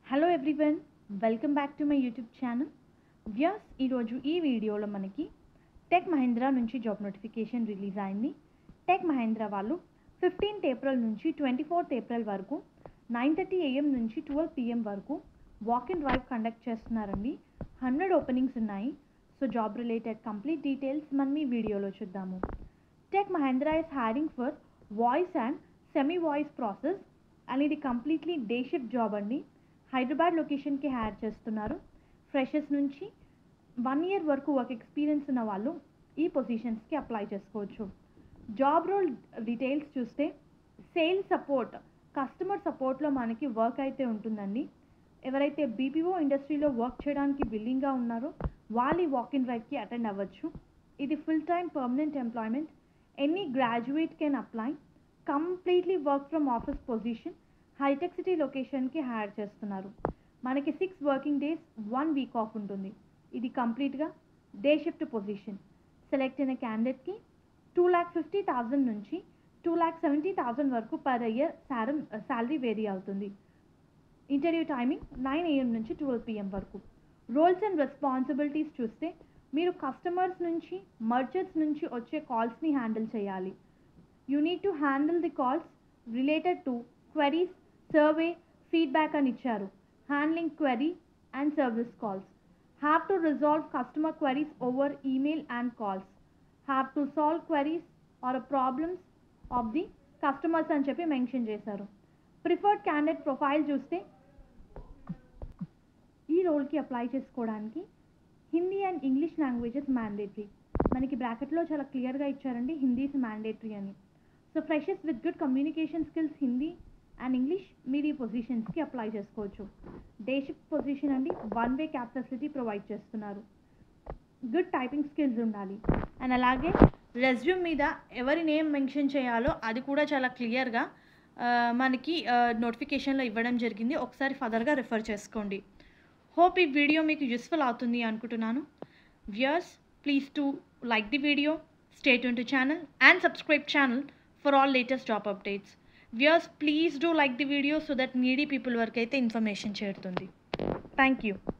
hello everyone welcome back to my YouTube channel Vyas ఈరోజు ఈ వీడియోలో మనకి టెక్ మహేంద్ర నుంచి జాబ్ నోటిఫికేషన్ రిలీజ్ అయింది టెక్ మహేంద్ర వాళ్ళు ఫిఫ్టీన్త్ ఏప్రిల్ నుంచి ట్వంటీ ఫోర్త్ ఏప్రిల్ వరకు నైన్ థర్టీ ఏఎం నుంచి ట్వెల్వ్ పిఎం వరకు వాక్ ఇన్ డ్రైవ్ కండక్ట్ చేస్తున్నారండి హండ్రెడ్ ఓపెనింగ్స్ ఉన్నాయి so job related complete details మనం ఈ వీడియోలో చూద్దాము tech Mahindra is hiring for voice and semi voice process and ఇది కంప్లీట్లీ డే షిఫ్ట్ జాబ్ అండి హైదరాబాద్ లొకేషన్కి హైర్ చేస్తున్నారు ఫ్రెషర్స్ నుంచి వన్ ఇయర్ వరకు వర్క్ ఎక్స్పీరియన్స్ ఉన్న వాళ్ళు ఈ పొజిషన్స్కి అప్లై చేసుకోవచ్చు జాబ్ రోల్ డీటెయిల్స్ చూస్తే సేల్స్ సపోర్ట్ కస్టమర్ సపోర్ట్లో మనకి వర్క్ అయితే ఉంటుందండి ఎవరైతే బీపీఓ ఇండస్ట్రీలో వర్క్ చేయడానికి విల్లింగ్గా ఉన్నారో వాళ్ళు ఈ వాక్ ఇన్ డ్రైవ్కి అటెండ్ అవ్వచ్చు ఇది full time permanent employment any graduate can apply completely work from office position హైటెక్ సిటీ లొకేషన్కి హైర్ చేస్తున్నారు మనకి six working days one week off ఉంటుంది ఇది కంప్లీట్గా డే షిఫ్ట్ పొజిషన్ సెలెక్ట్ అయిన క్యాండిడేట్కి టూ ల్యాక్ ఫిఫ్టీ థౌజండ్ నుంచి టూ ల్యాక్ సెవెంటీ థౌజండ్ వరకు పర్ ఇయర్ శారం శాలరీ వేరీ అవుతుంది ఇంటర్వ్యూ టైమింగ్ నైన్ ఏఎం నుంచి ట్వెల్వ్ పిఎం వరకు రోల్స్ అండ్ రెస్పాన్సిబిలిటీస్ చూస్తే మీరు కస్టమర్స్ నుంచి మర్చర్స్ నుంచి వచ్చే కాల్స్ని హ్యాండిల్ చేయాలి you need to handle the calls related to queries survey feedback అని ఇచ్చారు handling query and service calls have to resolve customer queries over email and calls have to solve queries or problems of the customers అని చెప్పి mention చేశారు preferred candidate profile చూస్తే ఈ రోల్కి apply చేసుకోవడానికి Hindi and English languages mandatory మనకి బ్రాకెట్లో చాలా క్లియర్గా ఇచ్చారండి హిందీస్ మ్యాండేటరీ అని so freshers with good communication skills Hindi and English మీరు ఈ పొజిషన్స్కి అప్లై చేసుకోవచ్చు డే షిఫ్ట్ పొజిషన్ అండి one way cab facility provide చేస్తున్నారు గుడ్ టైపింగ్ స్కిల్స్ ఉండాలి అండ్ అలాగే రెజ్యూమ్ మీద ఎవరి నేమ్ మెన్షన్ చేయాలో అది కూడా చాలా క్లియర్గా మనకి నోటిఫికేషన్లో ఇవ్వడం జరిగింది ఒకసారి ఫర్దర్గా రిఫర్ చేసుకోండి హోప్ ఈ వీడియో మీకు యూస్ఫుల్ అవుతుంది అనుకుంటున్నాను viewers please to like the video state to channel and subscribe channel for all latest job updates viewers please do like the video so that needy people వరకు అయితే information చేరుతుంది thank you